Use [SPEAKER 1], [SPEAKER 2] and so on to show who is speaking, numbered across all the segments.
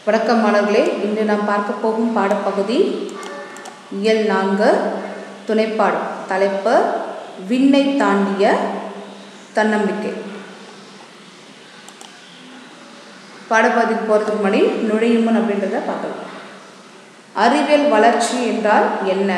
[SPEAKER 1] வணக்கம் மாணவர்களே இன்று நாம் பார்க்க போகும் பாடப்பகுதி இயல் நான்கு துணைப்பாடம் தலைப்பு விண்ணை தாண்டிய தன்னம்பிக்கை பாடப்பகுதிக்கு போகிறதுக்கு முன்னாடி நுழையுமன் அப்படின்றத பார்க்கலாம் அறிவியல் வளர்ச்சி என்றால் என்ன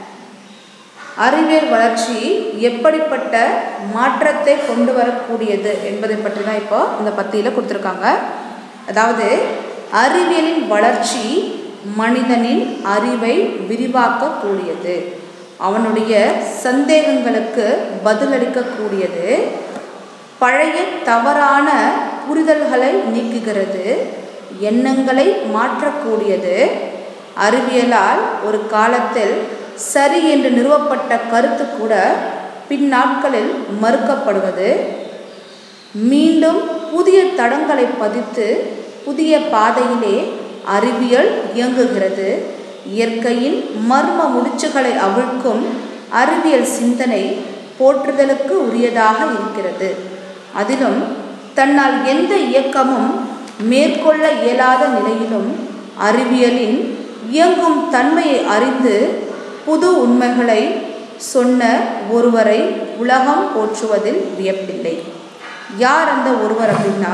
[SPEAKER 1] அறிவியல் வளர்ச்சி எப்படிப்பட்ட மாற்றத்தை கொண்டு வரக்கூடியது என்பதை பற்றி தான் இப்போ இந்த பத்தியில் கொடுத்துருக்காங்க அதாவது அறிவியலின் வளர்ச்சி மனிதனின் அறிவை விரிவாக்கக்கூடியது அவனுடைய சந்தேகங்களுக்கு பதிலளிக்கக்கூடியது பழைய தவறான புரிதல்களை நீக்குகிறது எண்ணங்களை மாற்றக்கூடியது அறிவியலால் ஒரு காலத்தில் சரி என்று நிறுவப்பட்ட கருத்து கூட பின்னாட்களில் மறுக்கப்படுவது மீண்டும் புதிய தடங்களை பதித்து புதிய பாதையிலே அறிவியல் இயங்குகிறது இயற்கையின் மர்ம முடிச்சுகளை அவிழ்க்கும் அறிவியல் சிந்தனை போற்றுதலுக்கு உரியதாக இருக்கிறது அதிலும் தன்னால் எந்த இயக்கமும் மேற்கொள்ள இயலாத நிலையிலும் அறிவியலின் இயங்கும் தன்மையை அறிந்து புது உண்மைகளை சொன்ன ஒருவரை உலகம் போற்றுவதில் வியப்பில்லை யார் அந்த ஒருவர் அப்படின்னா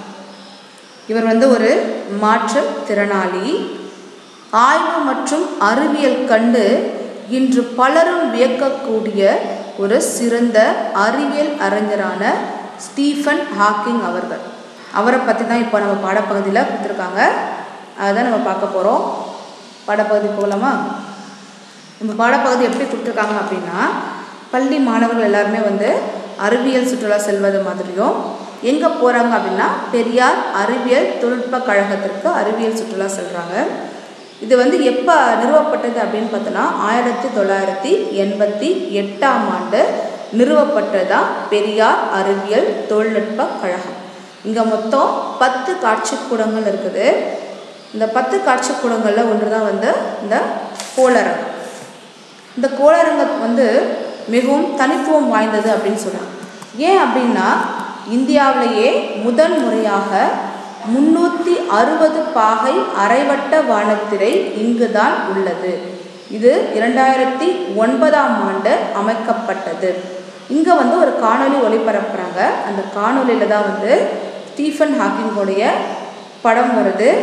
[SPEAKER 1] இவர் வந்து ஒரு மாற்றுத்திறனாளி ஆய்வு மற்றும் அறிவியல் கண்டு இன்று பலரும் வியக்கக்கூடிய ஒரு சிறந்த அறிவியல் அறிஞரான ஸ்டீஃபன் ஹாக்கிங் அவர்கள் அவரை பற்றி தான் இப்போ நம்ம பாடப்பகுதியில் கொடுத்துருக்காங்க அதுதான் நம்ம பார்க்க போகிறோம் பாடப்பகுதி போகலாமா நம்ம பாடப்பகுதி எப்படி கொடுத்துருக்காங்க அப்படின்னா பள்ளி மாணவர்கள் எல்லாருமே வந்து அறிவியல் சுற்றுலா செல்வது மாதிரியும் எங்கே போகிறாங்க அப்படின்னா பெரியார் அறிவியல் தொழில்நுட்ப கழகத்திற்கு அறிவியல் சுற்றுலா செல்கிறாங்க இது வந்து எப்போ நிறுவப்பட்டது அப்படின்னு பார்த்தோன்னா ஆயிரத்தி தொள்ளாயிரத்தி எண்பத்தி எட்டாம் ஆண்டு நிறுவப்பட்டதான் பெரியார் அறிவியல் தொழில்நுட்ப கழகம் இங்கே மொத்தம் பத்து காட்சிக்கூடங்கள் இருக்குது இந்த பத்து காட்சிக்கூடங்களில் ஒன்று தான் வந்து இந்த கோளரங்கம் இந்த கோளரங்கம் வந்து மிகவும் தனித்துவம் வாய்ந்தது அப்படின்னு சொல்கிறாங்க ஏன் அப்படின்னா இந்தியாவிலேயே முதன் முறையாக முன்னூற்றி அறுபது பாகை அரைவட்ட வானத்திரை இங்கு தான் உள்ளது இது இரண்டாயிரத்தி ஒன்பதாம் ஆண்டு அமைக்கப்பட்டது இங்கே வந்து ஒரு காணொலி ஒளிபரப்புகிறாங்க அந்த காணொலியில் தான் வந்து ஸ்டீஃபன் ஹாக்கிங்கோடைய படம் வருது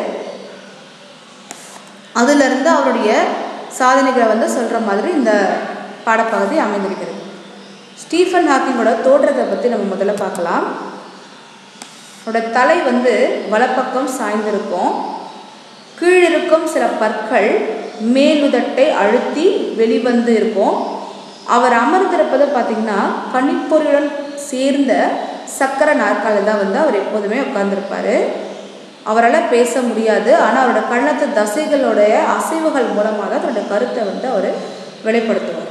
[SPEAKER 1] அதிலிருந்து அவருடைய சாதனைகளை வந்து சொல்கிற மாதிரி இந்த பாடப்பகுதி அமைந்திருக்கிறது ஸ்டீஃபன் ஹாக்கிங்கோட தோற்றத்தை பற்றி நம்ம முதல்ல பார்க்கலாம் அவரோட தலை வந்து வலப்பக்கம் சாய்ந்திருக்கும் கீழிருக்கும் சில பற்கள் மேலுதட்டை அழுத்தி வெளிவந்து இருக்கும் அவர் அமர்ந்திருப்பதை பார்த்திங்கன்னா கணிப்பொறியுடன் சேர்ந்த சக்கர நாற்காலில் தான் வந்து அவர் எப்போதுமே உட்கார்ந்துருப்பார் அவரால் பேச முடியாது ஆனால் அவரோட கண்ணத்து தசைகளுடைய அசைவுகள் மூலமாக தான் தன்னோட கருத்தை வந்து அவர் வெளிப்படுத்துவார்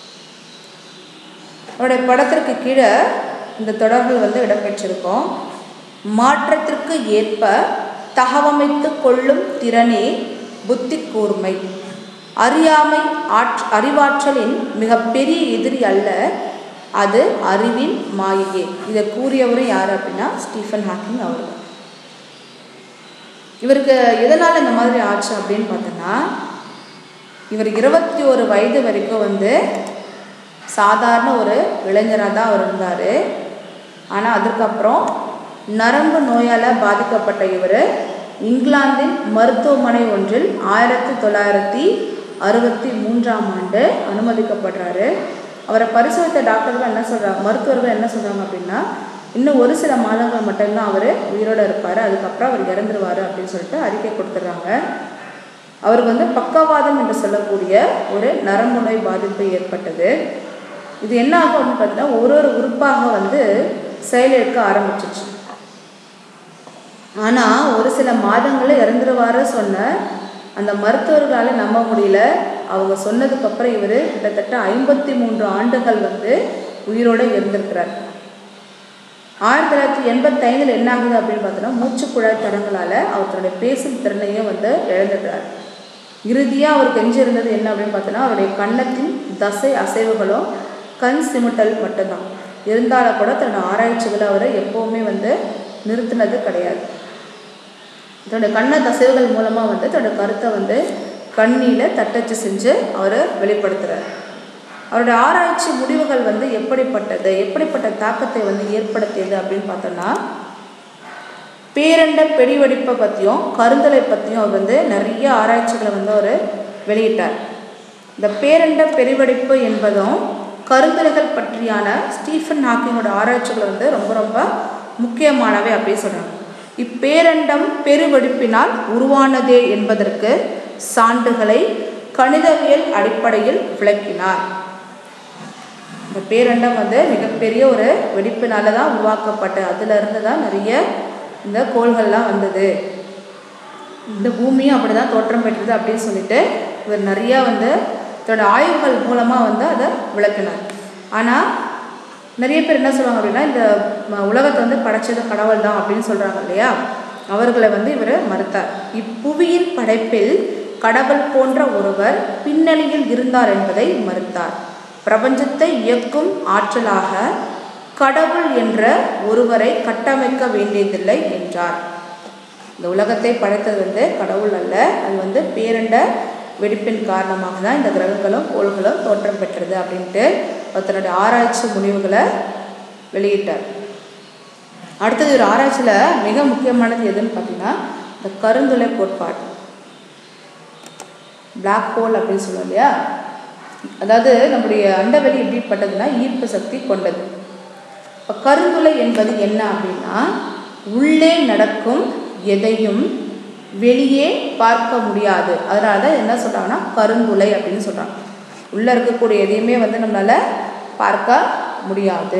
[SPEAKER 1] அவருடைய படத்திற்கு கீழே இந்த தொடர்கள் வந்து இடம்பெற்றிருக்கும் மாற்றத்திற்கு ஏற்ப தகவமைத்து கொள்ளும் திறனே புத்தி கூர்மை அறியாமை ஆற் அறிவாற்றலின் மிகப்பெரிய எதிரி அல்ல அது அறிவின் மாயையே இதை கூறியவரும் யார் அப்படின்னா ஸ்டீஃபன் ஹாக்கிங் அவர்கள் இவருக்கு எதனால் இந்த மாதிரி ஆச்சு அப்படின்னு பார்த்தோன்னா இவர் இருபத்தி ஒரு வயது வரைக்கும் வந்து சாதாரண ஒரு இளைஞராக தான் அவர் இருந்தார் ஆனால் அதுக்கப்புறம் நரம்பு நோயால் பாதிக்கப்பட்ட இவர் இங்கிலாந்தின் மருத்துவமனை ஒன்றில் ஆயிரத்தி தொள்ளாயிரத்தி அறுபத்தி மூன்றாம் ஆண்டு அனுமதிக்கப்படுறாரு அவரை பரிசோதித்த டாக்டர்கள் என்ன சொல்கிறாங்க மருத்துவர்கள் என்ன சொல்கிறாங்க அப்படின்னா இன்னும் ஒரு சில மாதங்கள் மட்டும்தான் அவர் உயிரோடு இருப்பார் அதுக்கப்புறம் அவர் இறந்துருவார் அப்படின்னு சொல்லிட்டு அறிக்கை கொடுத்துட்றாங்க அவருக்கு வந்து பக்கவாதம் என்று சொல்லக்கூடிய ஒரு நரம்பு நோய் பாதிப்பு ஏற்பட்டது இது என்ன ஆகும் அப்படின்னு பார்த்தீங்கன்னா ஒரு ஒரு உறுப்பாக வந்து செயலிழக்க ஆரம்பிச்சிச்சு ஆனால் ஒரு சில மாதங்களில் இறந்துருவார சொன்ன அந்த மருத்துவர்களால் நம்ப முடியல அவங்க சொன்னதுக்கப்புறம் இவர் கிட்டத்தட்ட ஐம்பத்தி மூன்று ஆண்டுகள் வந்து உயிரோடு இருந்திருக்கிறார் ஆயிரத்தி தொள்ளாயிரத்தி எண்பத்தைந்தில் என்ன ஆகுது அப்படின்னு பார்த்தோன்னா மூச்சுக்குழாய் தடங்களால் அவர் தன்னுடைய பேசும் திறனையும் வந்து இழந்துடுறார் இறுதியாக அவருக்கு எஞ்சி இருந்தது என்ன அப்படின்னு பார்த்தோன்னா அவருடைய கன்னத்தின் தசை அசைவுகளும் கண் சிமிட்டல் மட்டும்தான் இருந்தாலும் கூட தன்னோட ஆராய்ச்சிகளை அவர் எப்போவுமே வந்து நிறுத்தினது கிடையாது தன்னுடைய கண்ண தசைவுகள் மூலமாக வந்து தன்னோட கருத்தை வந்து கண்ணியில் தட்டச்சு செஞ்சு அவர் வெளிப்படுத்துகிறார் அவருடைய ஆராய்ச்சி முடிவுகள் வந்து எப்படிப்பட்டது எப்படிப்பட்ட தாக்கத்தை வந்து ஏற்படுத்தியது அப்படின்னு பார்த்தோம்னா பேரண்ட பெடிவெடிப்பை பற்றியும் கருந்தலை பற்றியும் அவர் வந்து நிறைய ஆராய்ச்சிகளை வந்து அவர் வெளியிட்டார் இந்த பேரண்ட பெருவெடிப்பு என்பதும் கருந்தலைகள் பற்றியான ஸ்டீஃபன் ஹாக்கிங்கோட ஆராய்ச்சிகள் வந்து ரொம்ப ரொம்ப முக்கியமானவை அப்படின்னு சொல்கிறாங்க இப்பேரண்டம் பெருவெடிப்பினால் உருவானதே என்பதற்கு சான்றுகளை கணிதவியல் அடிப்படையில் விளக்கினார் இந்த பேரண்டம் வந்து மிகப்பெரிய ஒரு வெடிப்பினால தான் உருவாக்கப்பட்டு அதிலிருந்து தான் நிறைய இந்த கோள்கள்லாம் வந்தது இந்த பூமியும் அப்படி தான் தோற்றம் பெற்றது அப்படின்னு சொல்லிட்டு இவர் நிறையா வந்து தன்னோட ஆய்வுகள் மூலமாக வந்து அதை விளக்கினார் ஆனால் நிறைய பேர் என்ன சொல்லுவாங்க அப்படின்னா இந்த ம- உலகத்தை வந்து படைச்சது கடவுள் தான் அப்படின்னு சொல்கிறாங்க இல்லையா அவர்களை வந்து இவர் மறுத்தார் இப்புவியின் படைப்பில் கடவுள் போன்ற ஒருவர் பின்னணியில் இருந்தார் என்பதை மறுத்தார் பிரபஞ்சத்தை இயக்கும் ஆற்றலாக கடவுள் என்ற ஒருவரை கட்டமைக்க வேண்டியதில்லை என்றார் இந்த உலகத்தை படைத்தது வந்து கடவுள் அல்ல அது வந்து பேரண்ட வெடிப்பின் காரணமாக தான் இந்த கிரகங்களும் கோள்களும் தோற்றம் பெற்றது அப்படின்ட்டு அவர் தன்னுடைய ஆராய்ச்சி முடிவுகளை வெளியிட்டார் அடுத்தது ஒரு ஆராய்ச்சியில் மிக முக்கியமானது எதுன்னு பார்த்தீங்கன்னா இந்த கருந்துளை கோட்பாடு பிளாக் ஹோல் அப்படின்னு சொல்லுவோம் இல்லையா அதாவது நம்முடைய அண்டவெளி எப்படிப்பட்டதுன்னா ஈர்ப்பு சக்தி கொண்டது இப்போ கருந்துளை என்பது என்ன அப்படின்னா உள்ளே நடக்கும் எதையும் வெளியே பார்க்க முடியாது அதனால தான் என்ன சொல்கிறாங்கன்னா கருந்துளை அப்படின்னு சொல்கிறாங்க உள்ளே இருக்கக்கூடிய எதையுமே வந்து நம்மளால் பார்க்க முடியாது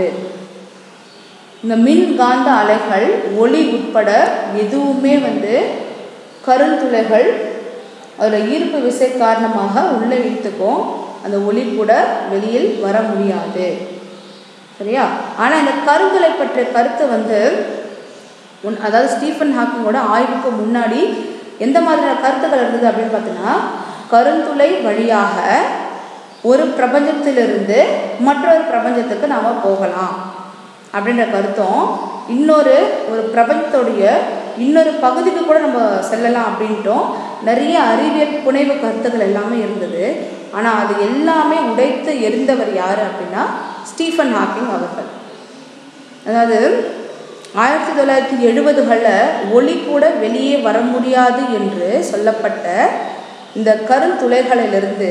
[SPEAKER 1] இந்த மின்காந்த அலைகள் ஒளி உட்பட எதுவுமே வந்து கருந்துளைகள் அதில் ஈர்ப்பு விசை காரணமாக உள்ளே இழுத்துக்கும் அந்த ஒளி கூட வெளியில் வர முடியாது சரியா ஆனால் இந்த கருந்துளை பற்றிய கருத்து வந்து உன் அதாவது ஸ்டீஃபன் ஹாக்கிங்கோட ஆய்வுக்கு முன்னாடி எந்த மாதிரியான கருத்துக்கள் இருந்தது அப்படின்னு பார்த்தீங்கன்னா கருந்துளை வழியாக ஒரு பிரபஞ்சத்திலிருந்து மற்றொரு பிரபஞ்சத்துக்கு நாம் போகலாம் அப்படின்ற கருத்தும் இன்னொரு ஒரு பிரபஞ்சத்துடைய இன்னொரு பகுதிக்கு கூட நம்ம செல்லலாம் அப்படின்ட்டும் நிறைய அறிவியல் புனைவு கருத்துக்கள் எல்லாமே இருந்தது ஆனால் அது எல்லாமே உடைத்து எரிந்தவர் யார் அப்படின்னா ஸ்டீஃபன் ஹாக்கிங் அவர்கள் அதாவது ஆயிரத்தி தொள்ளாயிரத்தி எழுபதுகளில் ஒளி கூட வெளியே வர முடியாது என்று சொல்லப்பட்ட இந்த கருந்துளைகளிலிருந்து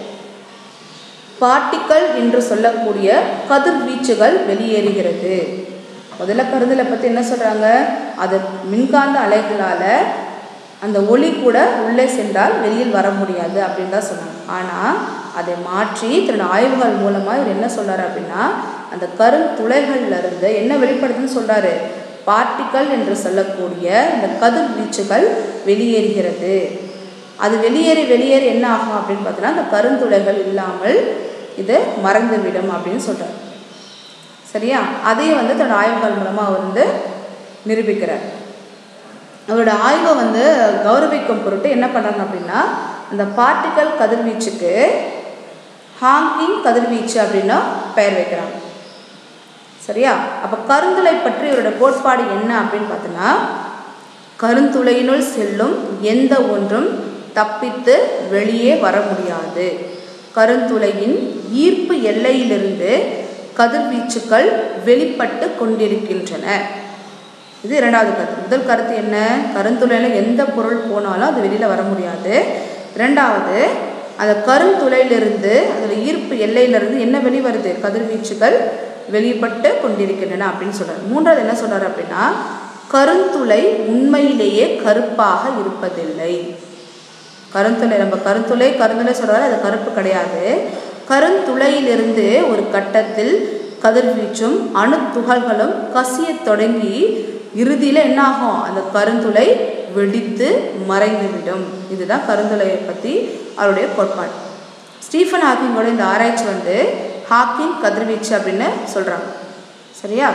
[SPEAKER 1] பார்ட்டிக்கல் என்று சொல்லக்கூடிய கதிர்வீச்சுகள் வெளியேறுகிறது முதல்ல கருந்தலை பற்றி என்ன சொல்கிறாங்க அது மின்காந்த அலைகளால் அந்த ஒளி கூட உள்ளே சென்றால் வெளியில் வர முடியாது அப்படின்னு தான் சொன்னாங்க ஆனால் அதை மாற்றி தன்னோட ஆய்வுகள் மூலமாக இவர் என்ன சொல்றாரு அப்படின்னா அந்த கருந்துளைகள்ல இருந்து என்ன வெளிப்படுதுன்னு சொல்றாரு பார்ட்டிக்கல் என்று சொல்லக்கூடிய இந்த கதிர்வீச்சுகள் வெளியேறுகிறது அது வெளியேறி வெளியேறி என்ன ஆகும் அப்படின்னு பார்த்தீங்கன்னா அந்த கருந்துளைகள் இல்லாமல் இது மறந்துவிடும் அப்படின்னு சொல்றாரு சரியா அதையும் வந்து தன்னோட ஆய்வுகள் மூலமாக அவர் வந்து நிரூபிக்கிறார் அவரோட ஆய்வை வந்து கௌரவிக்கும் பொருட்டு என்ன பண்ணுறாங்க அப்படின்னா அந்த பார்ட்டிக்கல் கதிர்வீச்சுக்கு ஹாங்கிங் கதிர்வீச்சு அப்படின்னு பெயர் வைக்கிறாங்க சரியா அப்போ கருந்துளை பற்றி இவரோட கோட்பாடு என்ன அப்படின்னு பார்த்தோன்னா கருந்துளையினுள் செல்லும் எந்த ஒன்றும் தப்பித்து வெளியே வர முடியாது கருந்துளையின் ஈர்ப்பு எல்லையிலிருந்து கதிர்வீச்சுக்கள் வெளிப்பட்டு கொண்டிருக்கின்றன இது இரண்டாவது கருத்து முதல் கருத்து என்ன கருந்துளையில் எந்த பொருள் போனாலும் அது வெளியில் வர முடியாது இரண்டாவது அந்த கருந்துளையிலிருந்து அதில் ஈர்ப்பு எல்லையிலிருந்து என்ன வெளிவருது கதிர்வீச்சுகள் வெளிப்பட்டு கொண்டிருக்கின்றன அப்படின்னு சொல்றாரு மூன்றாவது என்ன சொல்றாரு அப்படின்னா கருந்துளை உண்மையிலேயே கருப்பாக இருப்பதில்லை கருந்துளை நம்ம கருந்துளை கருந்துளை சொல்றாரு அது கருப்பு கிடையாது கருந்துளையிலிருந்து ஒரு கட்டத்தில் கதிர்வீச்சும் அணுத்துகள்களும் கசியத் தொடங்கி இறுதியில் என்ன ஆகும் அந்த கருந்துளை வெடித்து மறைந்துவிடும் இதுதான் கருந்துளையை பற்றி அவருடைய கோட்பாடு ஸ்டீஃபன் ஹாக்கிங்கோட இந்த ஆராய்ச்சி வந்து ஹாக்கிங் கதிர்வீச்சு அப்படின்னு சொல்கிறாங்க சரியா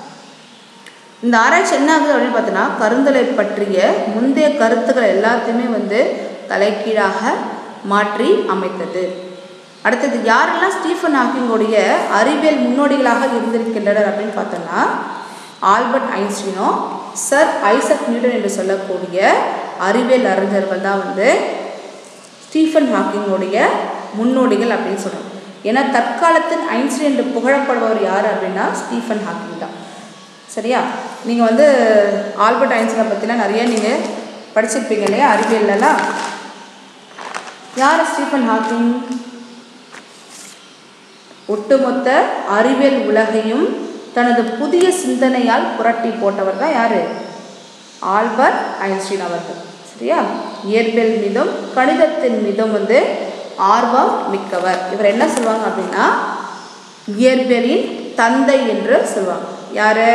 [SPEAKER 1] இந்த ஆராய்ச்சி என்ன ஆகுது அப்படின்னு பார்த்தோன்னா கருந்தலை பற்றிய முந்தைய கருத்துக்கள் எல்லாத்தையுமே வந்து தலைகீழாக மாற்றி அமைத்தது அடுத்தது யாரெல்லாம் ஸ்டீஃபன் ஹாக்கிங்கோடைய அறிவியல் முன்னோடிகளாக இருந்திருக்கின்றனர் அப்படின்னு பார்த்தோம்னா ஆல்பர்ட் ஐன்ஸ்டீனும் சர் ஐசக் நியூட்டன் என்று சொல்லக்கூடிய அறிவியல் அறிஞர்கள் தான் வந்து ஸ்டீஃபன் ஹாக்கிங்கோடைய முன்னோடிகள் அப்படின்னு சொல்கிறோம் ஏன்னா தற்காலத்தின் ஐன்ஸ்டீன் என்று புகழப்படுபவர் யார் அப்படின்னா ஸ்டீஃபன் ஹாக்கிங் தான் சரியா நீங்கள் வந்து ஆல்பர்ட் ஐன்ஸ்டீனை பற்றிலாம் நிறைய நீங்கள் படிச்சிருப்பீங்க இல்லையா அறிவியல்லலாம் யார் ஸ்டீஃபன் ஹாக்கிங் ஒட்டுமொத்த அறிவியல் உலகையும் தனது புதிய சிந்தனையால் புரட்டி போட்டவர் தான் யார் ஆல்பர்ட் ஐன்ஸ்டீன் அவர்கள் சரியா இயற்பியல் மீதும் கணிதத்தின் மீதும் வந்து ஆர்வம் மிக்கவர் இவர் என்ன சொல்லுவாங்க அப்படின்னா இயற்பியலின் தந்தை என்று சொல்லுவாங்க யாரு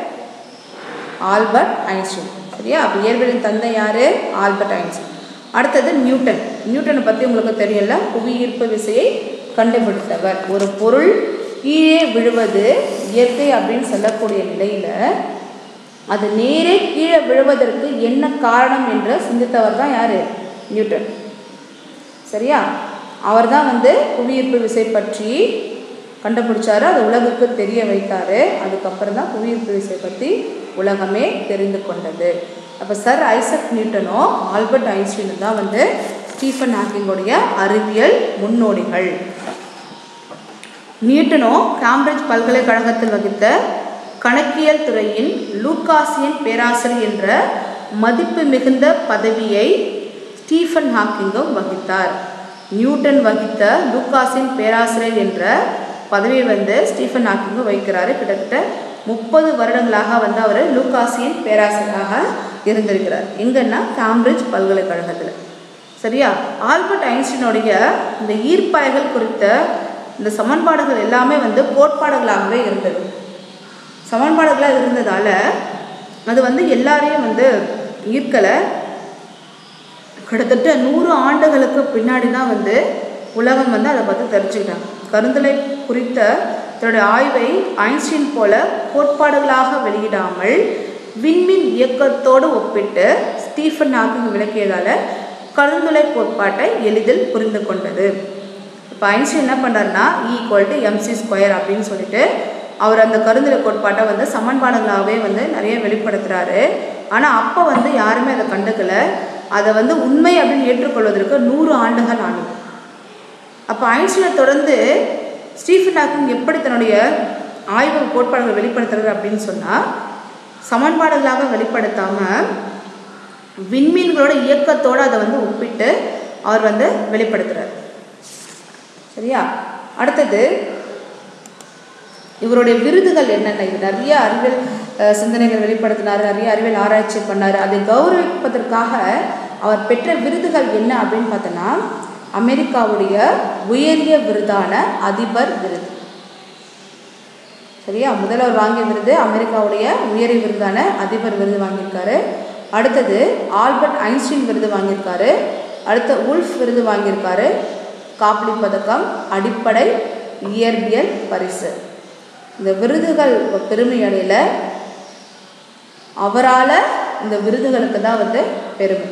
[SPEAKER 1] ஆல்பர்ட் ஐன்ஸ்டீன் சரியா அப்போ இயற்பியலின் தந்தை யாரு ஆல்பர்ட் ஐன்ஸ்டீன் அடுத்தது நியூட்டன் நியூட்டனை பற்றி உங்களுக்கு தெரியல புவியீர்ப்பு விசையை கண்டுபிடித்தவர் ஒரு பொருள் கீழே விழுவது இயற்கை அப்படின்னு சொல்லக்கூடிய நிலையில் அது நேரே கீழே விழுவதற்கு என்ன காரணம் என்று சிந்தித்தவர் தான் யார் நியூட்டன் சரியா அவர் தான் வந்து புவியீர்ப்பு விசை பற்றி கண்டுபிடிச்சாரு அது உலகுக்கு தெரிய வைத்தார் அதுக்கப்புறம் தான் புவியீர்ப்பு விசை பற்றி உலகமே தெரிந்து கொண்டது அப்போ சர் ஐசக் நியூட்டனோ ஆல்பர்ட் ஐன்ஸ்டீனும் தான் வந்து ஸ்டீஃபன் ஹாக்கிங்கோடைய அறிவியல் முன்னோடிகள் நியூட்டனோ கேம்பிரிட்ஜ் பல்கலைக்கழகத்தில் வகித்த கணக்கியல் துறையின் லூகாசியன் பேராசிரியர் என்ற மதிப்பு மிகுந்த பதவியை ஸ்டீஃபன் ஹாக்கிங்கும் வகித்தார் நியூட்டன் வகித்த லூகாசியன் பேராசிரியர் என்ற பதவியை வந்து ஸ்டீஃபன் ஹாக்கிங்கும் வகிக்கிறாரு கிட்டத்தட்ட முப்பது வருடங்களாக வந்து அவர் லூகாசியன் பேராசிரியராக இருந்திருக்கிறார் எங்கன்னா கேம்பிரிட்ஜ் பல்கலைக்கழகத்தில் சரியா ஆல்பர்ட் ஐன்ஸ்டீனுடைய இந்த ஈர்ப்பாய்கள் குறித்த இந்த சமன்பாடுகள் எல்லாமே வந்து கோட்பாடுகளாகவே இருந்தது சமன்பாடுகளாக இருந்ததால் அது வந்து எல்லாரையும் வந்து ஈர்க்கலை கிட்டத்தட்ட நூறு ஆண்டுகளுக்கு பின்னாடி தான் வந்து உலகம் வந்து அதை பற்றி தெரிஞ்சுக்கிட்டாங்க கருந்தலை குறித்த தன்னுடைய ஆய்வை ஐன்ஸ்டீன் போல கோட்பாடுகளாக வெளியிடாமல் விண்மீன் இயக்கத்தோடு ஒப்பிட்டு ஸ்டீஃபன் ஹாக்கிங் விளக்கியதால் கருந்துளை கோட்பாட்டை எளிதில் புரிந்து கொண்டது இப்போ ஐன்ஸ்டீன் என்ன பண்ணுறாருன்னா ஈக்குவல் டு எம்சி ஸ்கொயர் அப்படின்னு சொல்லிட்டு அவர் அந்த கருந்துளை கோட்பாட்டை வந்து சமன்பாடுகளாகவே வந்து நிறைய வெளிப்படுத்துகிறாரு ஆனால் அப்போ வந்து யாருமே அதை கண்டுக்கலை அதை வந்து உண்மை அப்படின்னு ஏற்றுக்கொள்வதற்கு நூறு ஆண்டுகள் ஆனது அப்போ ஐன்ஸ்டீனை தொடர்ந்து ஸ்டீஃபன் ஹாக்கிங் எப்படி தன்னுடைய ஆய்வு கோட்பாடுகளை வெளிப்படுத்துறாரு அப்படின்னு சொன்னால் சமன்பாடுகளாக வெளிப்படுத்தாமல் விண்மீன்களோட இயக்கத்தோடு அதை வந்து ஒப்பிட்டு அவர் வந்து வெளிப்படுத்துகிறார் சரியா அடுத்தது இவருடைய விருதுகள் என்னென்ன இது நிறைய அறிவியல் அஹ், சிந்தனைகள் வெளிப்படுத்தினார் நிறைய அறிவியல் ஆராய்ச்சி பண்ணார் அதை கௌரவிப்பதற்காக அவர் பெற்ற விருதுகள் என்ன அப்படின்னு பார்த்தோன்னா அமெரிக்காவுடைய உயரிய விருதான அதிபர் விருது சரியா முதல்வர் வாங்கிய விருது அமெரிக்காவுடைய உயரிய விருதான அதிபர் விருது வாங்கியிருக்காரு அடுத்தது ஆல்பர்ட் ஐன்ஸ்டீன் விருது வாங்கியிருக்காரு அடுத்த உல்ஃப் விருது வாங்கியிருக்காரு காப்லி பதக்கம் அடிப்படை இயற்பியல் பரிசு இந்த விருதுகள் பெருமை அடையில அவரால் இந்த விருதுகளுக்கு தான் வந்து பெருமை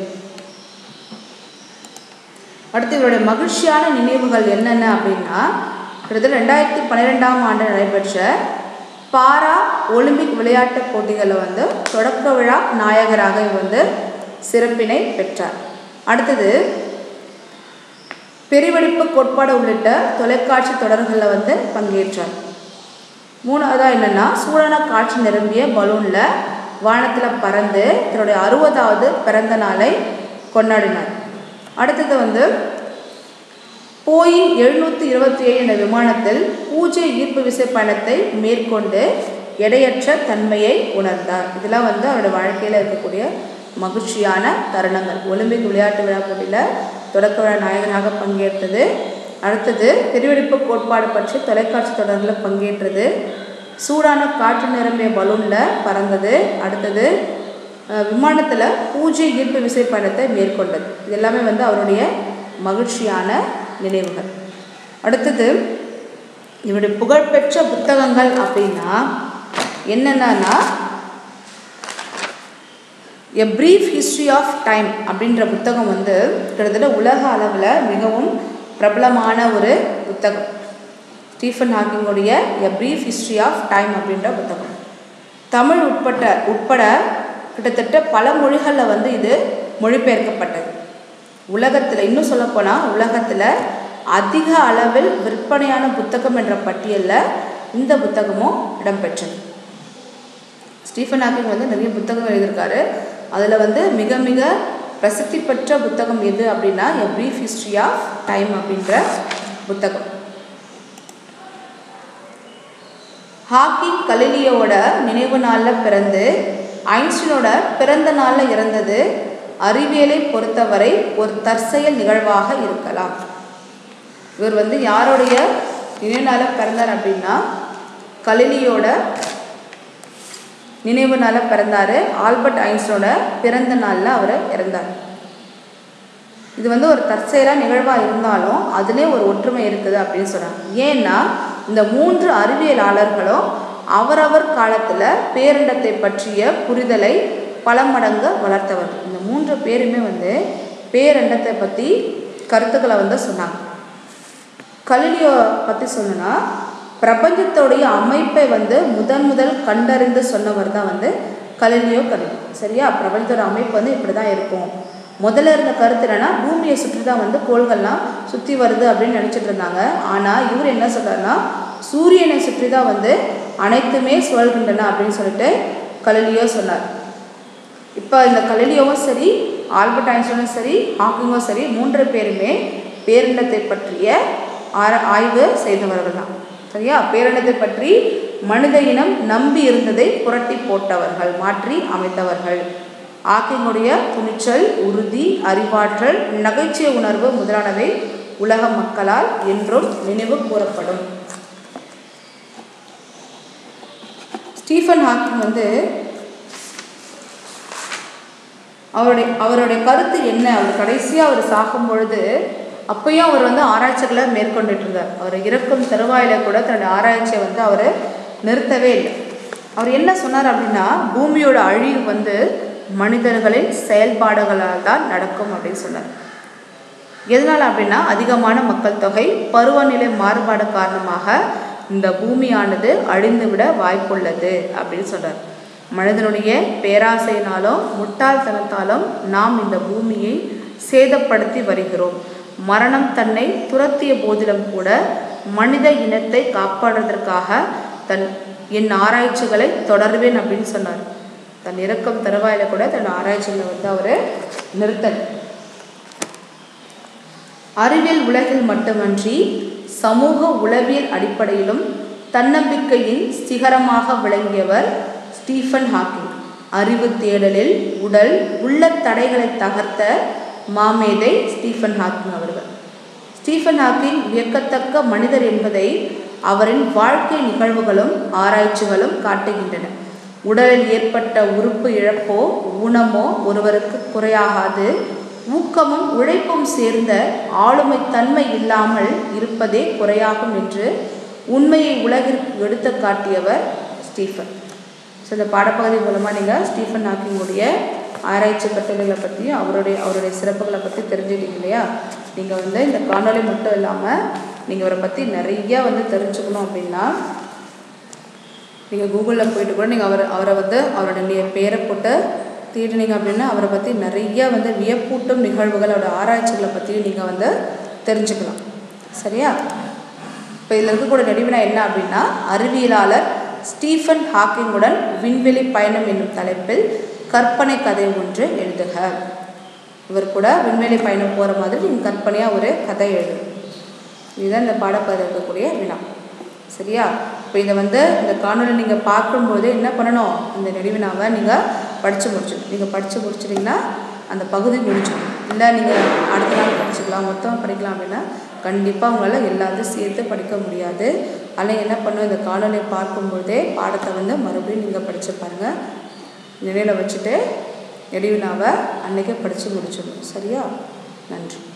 [SPEAKER 1] அடுத்து இவருடைய மகிழ்ச்சியான நினைவுகள் என்னென்ன அப்படின்னா கிட்டத்தட்ட ரெண்டாயிரத்தி பன்னிரெண்டாம் ஆண்டு நடைபெற்ற பாரா ஒலிம்பிக் விளையாட்டுப் போட்டிகளில் வந்து தொடக்க விழா நாயகராக இவர் வந்து சிறப்பினை பெற்றார் அடுத்தது பெருவெடிப்பு கோட்பாடு உள்ளிட்ட தொலைக்காட்சி தொடர்களில் வந்து பங்கேற்றார் மூணாவதாக என்னென்னா சூடான காட்சி நிரம்பிய பலூனில் வானத்தில் பறந்து தன்னுடைய அறுபதாவது பிறந்த நாளை கொண்டாடினார் அடுத்தது வந்து போயிங் எழுநூற்றி இருபத்தி ஏழு என்ற விமானத்தில் பூஜை ஈர்ப்பு விசை பயணத்தை மேற்கொண்டு எடையற்ற தன்மையை உணர்ந்தார் இதெல்லாம் வந்து அவருடைய வாழ்க்கையில் இருக்கக்கூடிய மகிழ்ச்சியான தருணங்கள் ஒலிம்பிக் விளையாட்டு விழா போட்டியில் தொடக்க விழா நாயகராக பங்கேற்றது அடுத்தது பெருவெடிப்பு கோட்பாடு பற்றி தொலைக்காட்சி தொடரில் பங்கேற்றது சூடான காற்று நிரம்பிய பலூனில் பறந்தது அடுத்தது விமானத்தில் பூஜை ஈர்ப்பு விசை பயணத்தை மேற்கொண்டது இது எல்லாமே வந்து அவருடைய மகிழ்ச்சியான நினைவுகள் அடுத்தது இவருடைய புகழ்பெற்ற புத்தகங்கள் அப்படின்னா என்னென்னா a brief history of time அப்படின்ற புத்தகம் வந்து கிட்டத்தட்ட உலக அளவில் மிகவும் பிரபலமான ஒரு புத்தகம் ஸ்டீஃபன் ஹாக்கிங்குடைய a brief history of time அப்படின்ற புத்தகம் தமிழ் உட்பட்ட உட்பட கிட்டத்தட்ட பல மொழிகளில் வந்து இது மொழிபெயர்க்கப்பட்டது உலகத்தில் இன்னும் சொல்லப்போனால் உலகத்தில் அதிக அளவில் விற்பனையான புத்தகம் என்ற பட்டியலில் இந்த புத்தகமும் இடம்பெற்றது ஸ்டீஃபன் ஹாக்கிங் வந்து நிறைய புத்தகம் எழுதியிருக்காரு அதில் வந்து மிக மிக பிரசித்தி பெற்ற புத்தகம் எது அப்படின்னா a brief history of time அப்படின்ற புத்தகம் ஹாக்கிங் கலிலியோட நினைவு நாளில் பிறந்து ஐன்ஸ்டீனோட பிறந்த நாளில் இறந்தது அறிவியலை பொறுத்தவரை ஒரு தற்செயல் நிகழ்வாக இருக்கலாம் இவர் வந்து யாருடைய நினைவு நாளில் பிறந்தார் அப்படின்னா கலிலியோட நினைவு நாளில் பிறந்தார் ஆல்பர்ட் ஐன்ஸ்டோட பிறந்த நாளில் அவர் இறந்தார் இது வந்து ஒரு தற்செயலாக நிகழ்வாக இருந்தாலும் அதுலேயே ஒரு ஒற்றுமை இருக்குது அப்படின்னு சொல்கிறாங்க ஏன்னா இந்த மூன்று அறிவியலாளர்களும் அவரவர் காலத்தில் பேரண்டத்தை பற்றிய புரிதலை பல மடங்கு வளர்த்தவர்கள் இந்த மூன்று பேருமே வந்து பேரண்டத்தை பற்றி கருத்துக்களை வந்து சொன்னாங்க கலிலியோ பற்றி சொல்லணும்னா பிரபஞ்சத்தோடைய அமைப்பை வந்து முதன் முதல் கண்டறிந்து சொன்னவர் தான் வந்து கலிலியோ கலிலியோ சரியா பிரபஞ்சத்தோட அமைப்பு வந்து இப்படி தான் இருக்கும் முதல்ல இருந்த கருத்து என்னன்னா பூமியை சுற்றி தான் வந்து கோள்கள்லாம் சுற்றி வருது அப்படின்னு நினச்சிட்டு இருந்தாங்க ஆனால் இவர் என்ன சொல்கிறாருன்னா சூரியனை சுற்றி தான் வந்து அனைத்துமே சுழல்கின்றன அப்படின்னு சொல்லிட்டு கலிலியோ சொன்னார் இப்போ இந்த கலிலியோவும் சரி ஆல்பர்ட் ஐன்ஸ்டனும் சரி ஹாக்கிங்கும் சரி மூன்று பேருமே பேரிண்டத்தை பற்றிய ஆர ஆய்வு செய்தவர்கள் தான் சரியா பேரிண்டத்தை பற்றி மனித இனம் நம்பி இருந்ததை புரட்டி போட்டவர்கள் மாற்றி அமைத்தவர்கள் ஆக்கிங்குடைய துணிச்சல் உறுதி அறிவாற்றல் நகைச்சுவை உணர்வு முதலானவை உலக மக்களால் என்றும் நினைவு கூறப்படும் ஸ்டீஃபன் ஹாக்கிங் வந்து அவருடைய அவருடைய கருத்து என்ன அவர் கடைசியாக அவர் சாகும் பொழுது அப்பயும் அவர் வந்து ஆராய்ச்சிகளை மேற்கொண்டுட்டு இருந்தார் அவர் இறக்கும் தருவாயில கூட தன்னுடைய ஆராய்ச்சியை வந்து அவர் நிறுத்தவே இல்லை அவர் என்ன சொன்னார் அப்படின்னா பூமியோட அழிவு வந்து மனிதர்களின் செயல்பாடுகளால் தான் நடக்கும் அப்படின்னு சொன்னார் எதனால் அப்படின்னா அதிகமான மக்கள் தொகை பருவநிலை மாறுபாடு காரணமாக இந்த பூமியானது அழிந்துவிட வாய்ப்புள்ளது அப்படின்னு சொல்கிறார் மனிதனுடைய பேராசையினாலும் முட்டாள்தனத்தாலும் நாம் இந்த பூமியை சேதப்படுத்தி வருகிறோம் மரணம் தன்னை துரத்திய போதிலும் கூட மனித இனத்தை காப்பாடுவதற்காக தன் என் ஆராய்ச்சிகளை தொடர்வேன் அப்படின்னு சொன்னார் தன் இறக்கம் தருவாயில கூட தன் ஆராய்ச்சிகளை வந்து அவர் நிறுத்தல் அறிவியல் உலகில் மட்டுமன்றி சமூக உளவியல் அடிப்படையிலும் தன்னம்பிக்கையின் சிகரமாக விளங்கியவர் ஸ்டீஃபன் ஹாக்கிங் அறிவு தேடலில் உடல் உள்ள தடைகளை தகர்த்த மாமேதை ஸ்டீஃபன் ஹாக்கிங் அவர்கள் ஸ்டீஃபன் ஹாக்கிங் வியக்கத்தக்க மனிதர் என்பதை அவரின் வாழ்க்கை நிகழ்வுகளும் ஆராய்ச்சிகளும் காட்டுகின்றன உடலில் ஏற்பட்ட உறுப்பு இழப்போ ஊனமோ ஒருவருக்கு குறையாகாது ஊக்கமும் உழைப்பும் சேர்ந்த ஆளுமை தன்மை இல்லாமல் இருப்பதே குறையாகும் என்று உண்மையை உலகிற்கு எடுத்து காட்டியவர் ஸ்டீஃபன் ஸோ இந்த பாடப்பகுதி மூலமாக நீங்கள் ஸ்டீஃபன் ஹாக்கிங்குடைய ஆராய்ச்சி கட்டுரைகளை பற்றியும் அவருடைய அவருடைய சிறப்புகளை பற்றி தெரிஞ்சுக்கிட்டீங்க இல்லையா நீங்கள் வந்து இந்த காணொலி மட்டும் இல்லாமல் நீங்கள் அவரை பற்றி நிறைய வந்து தெரிஞ்சுக்கணும் அப்படின்னா நீங்கள் கூகுளில் போயிட்டு கூட நீங்கள் அவர் அவரை வந்து அவருடைய பேரை போட்டு தேடினீங்க அப்படின்னா அவரை பற்றி நிறைய வந்து வியப்பூட்டும் நிகழ்வுகள் அவரோட ஆராய்ச்சிகளை பற்றியும் நீங்கள் வந்து தெரிஞ்சுக்கலாம் சரியா இப்போ இதில் இருக்கக்கூடிய நெடுவினா என்ன அப்படின்னா அறிவியலாளர் ஸ்டீஃபன் ஹாக்கிங்குடன் விண்வெளி பயணம் என்னும் தலைப்பில் கற்பனை கதை ஒன்று எழுதுக இவர் கூட விண்வெளி பயணம் போகிற மாதிரி நீங்கள் கற்பனையாக ஒரு கதை எழுது இதுதான் இந்த பாடப்பகுதியில் இருக்கக்கூடிய வினா சரியா இப்போ இதை வந்து இந்த காணொலி நீங்கள் பார்க்கும்போது என்ன பண்ணணும் இந்த நெடுவினாவை நீங்கள் படித்து முடிச்சிடணும் நீங்கள் படித்து முடிச்சிட்டிங்கன்னா அந்த பகுதி முடிச்சிடும் இல்லை நீங்கள் அடுத்த நாள் படிச்சுக்கலாம் மொத்தம் படிக்கலாம் அப்படின்னா கண்டிப்பாக உங்களால் எல்லாத்தையும் சேர்த்து படிக்க முடியாது அதனால் என்ன பண்ணும் இந்த காணொலியை பார்க்கும்போதே பாடத்தை வந்து மறுபடியும் நீங்கள் படித்து பாருங்கள் நினைவில் வச்சுட்டு நெடுவினாவை அன்றைக்கே படித்து முடிச்சிடணும் சரியா நன்றி